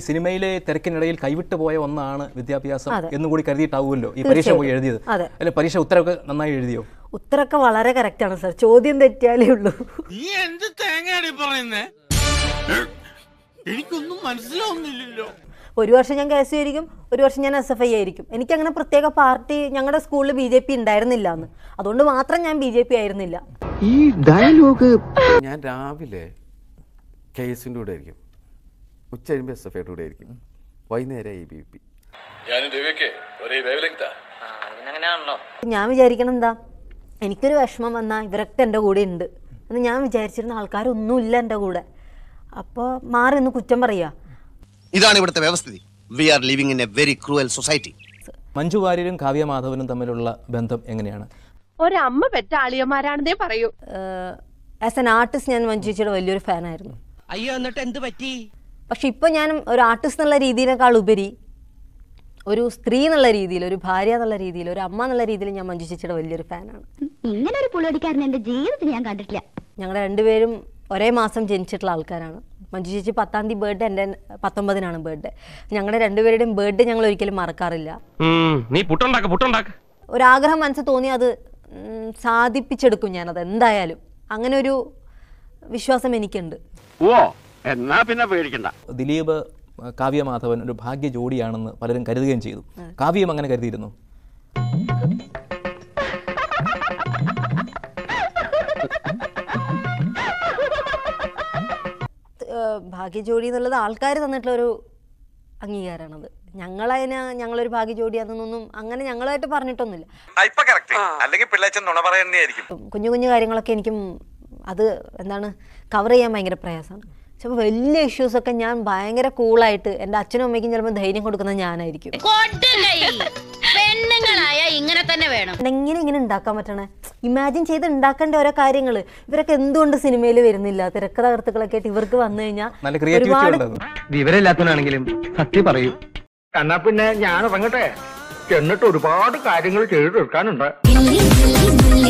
സിനിമയിലെ തിരക്കിനിടയിൽ കൈവിട്ടു പോയ ഒന്നാണ് വിദ്യാഭ്യാസം അതെ. എന്നും കൂടി കരുതിയിട്ടാവുമല്ലോ ഈ പരീക്ഷ പോയി എഴുതിയത് അതെ. അല്ലെ പരീക്ഷ ഉത്തരവൊക്കെ നന്നായി എഴുതിയോ ഉത്തരമൊക്കെ വളരെ കറക്റ്റാണ് സാർ ചോദ്യം തെറ്റിയാലേ ഉള്ളൂ നീ എന്ത് തേങ്ങയാണ് പറയുന്നേ എനിക്കൊന്നും മനസ്സിലാവുന്നില്ലല്ലോ ഒരു വർഷം ഞാൻ കെ എസ് യു ആയിരിക്കും ഒരു വർഷം ഞാൻ എസ് എഫ് ഐ ആയിരിക്കും എനിക്കങ്ങനെ പ്രത്യേക പാർട്ടി ഞങ്ങളുടെ സ്കൂളിൽ ബി ജെ പി ഉണ്ടായിരുന്നില്ല എന്ന് അതുകൊണ്ട് മാത്രം ഞാൻ ബി ജെ പി ആയിരുന്നില്ല ഈ ഡയലോഗ് ഞാൻ രാവിലെ കെ എസിൻ്റെ കൂടെ ആയിരിക്കും ഉച്ച കഴിയുമ്പോൾ എസ് എഫ് ഐയുടെ കൂടെ ആയിരിക്കും വൈകുന്നേരം എ ബി പി ഞാനും രവിയൊക്കെ ഒരേ വേവ് ലെങ്താ ഞാൻ വിചാരിക്കണം എന്താ എനിക്കൊരു വിഷമം വന്നാൽ ഇവരൊക്കെ എൻ്റെ കൂടെ ഉണ്ട് എന്ന് ഞാൻ വിചാരിച്ചിരുന്ന ആൾക്കാരൊന്നുമില്ല എൻ്റെ കൂടെ അപ്പോൾ മാറി ഒന്ന് കുറ്റം പറയുക ഇതാണ് ഇവിടുത്തെ വ്യവസ്ഥിതി we are living in a very cruel society Manju വാര്യരും കാവ്യമാധവനും തമ്മിലുള്ള ബന്ധം എങ്ങനെയാണ് ഒരമ്മ പെറ്റ ആളിയന്മാരാണെന്നേ പറയൂ ആസ് എൻ ആർട്ടിസ്റ്റ് ഞാൻ മഞ്ജുച്ചിയുടെ വലിയൊരു ഫാനായിരുന്നു അയ്യോ എന്നിട്ട് എന്ത് പറ്റി പക്ഷെ ഇപ്പോൾ ഞാൻ ഒരു ആർട്ടിസ്റ്റ് എന്നുള്ള രീതിയിനേക്കാൾ ഉപരി ഒരു സ്ത്രീ എന്നുള്ള രീതിയിൽ ഒരു ഭാര്യ എന്നുള്ള രീതിയിൽ ഒരു അമ്മ എന്നുള്ള രീതിയിൽ ഞാൻ മഞ്ജു ചേച്ചിയുടെ വലിയൊരു ഫാനാണ് ഇങ്ങനെ ഒരു പുള്ളടിക്കാരൻ എന്റെ ജീവിതത്തിൽ ഞാൻ കണ്ടിട്ടില്ല ഞങ്ങൾ രണ്ടുപേരും ഒരേ മാസം ജനിച്ചിട്ടുള്ള ആൾക്കാരാണ് മഞ്ജു ചേച്ചി പത്താം തീയതി ബർത്ത്ഡേ എൻ്റെ പത്തൊമ്പതിനാണ് ബർത്ത്ഡേ ഞങ്ങളുടെ രണ്ടുപേരുടെയും ബർത്ത്ഡേ ഞങ്ങൾ ഒരിക്കലും മറക്കാറില്ല നീ പുട്ടുണ്ടാക്ക പുട്ടുണ്ടാക്ക ഒരാഗ്രഹം മനസ്സിൽ തോന്നി അത് ഉം, സാധിപ്പിച്ചെടുക്കും ഞാനത് എന്തായാലും അങ്ങനെ ഒരു വിശ്വാസം എനിക്കുണ്ട് ഓ എന്നാ പിന്നെ പേടിക്കണ്ട ദിലീപ് അഹ് കാവ്യമാധവൻ ഒരു ഭാഗ്യ ജോഡിയാണെന്ന് പലരും കരുതുകയും ചെയ്തു കാവ്യം അങ്ങനെ കരുതിയിരുന്നു ഏഹ് ഭാഗ്യജോഡി എന്നുള്ളത് ആൾക്കാർ തന്നിട്ടുള്ള ഒരു അംഗീകാരമാണത് ഞങ്ങളതിന് ഞങ്ങളൊരു ഭാഗ്യജോഡിയാണെന്നൊന്നും അങ്ങനെ ഞങ്ങളായിട്ട് പറഞ്ഞിട്ടൊന്നുമില്ല ഇപ്പൊ കറക്റ്റ് അല്ലെങ്കിൽ പിള്ളേച്ചൻ നുണ പറയുന്നതായിരിക്കും കുഞ്ഞു കുഞ്ഞു കാര്യങ്ങളൊക്കെ എനിക്കും അത് എന്താണ് കവർ ചെയ്യാൻ ഭയങ്കര പ്രയാസമാണ് ചിലപ്പോൾ വലിയ ഇഷ്യൂസൊക്കെ ഞാൻ ഭയങ്കര കൂളായിട്ട് എൻ്റെ അച്ഛനും അമ്മയ്ക്കും ചിലപ്പോൾ ധൈര്യം കൊടുക്കുന്നത് ഞാനായിരിക്കും പെണ്ണുങ്ങളായ ഇങ്ങനെ തന്നെ വേണം എങ്ങനെ ഇങ്ങനെ ഉണ്ടാക്കാൻ പറ്റണേ ഇമാജിൻ ചെയ്ത് ഉണ്ടാക്കേണ്ട ഓരോ കാര്യങ്ങൾ ഇവരൊക്കെ എന്തുകൊണ്ട് സിനിമയിൽ വരുന്നില്ല തിരക്കഥാകൃത്തുക്കളൊക്കെ ആയിട്ട് ഇവർക്ക് വന്നു കഴിഞ്ഞാൽ നല്ല ക്രിയേറ്റിവിറ്റി ഒരുപാട് ഉണ്ടായിരുന്നു വിവരമില്ലാത്തവനാണെങ്കിലും സത്യം പറയൂ എന്നാ പിന്നെ ഞാൻ ഇറങ്ങട്ടെ എന്നിട്ട് ഒരുപാട് കാര്യങ്ങൾ ചെയ്തു തീർക്കാനുണ്ട് ദില്ലി ദില്ലി ദില്ലി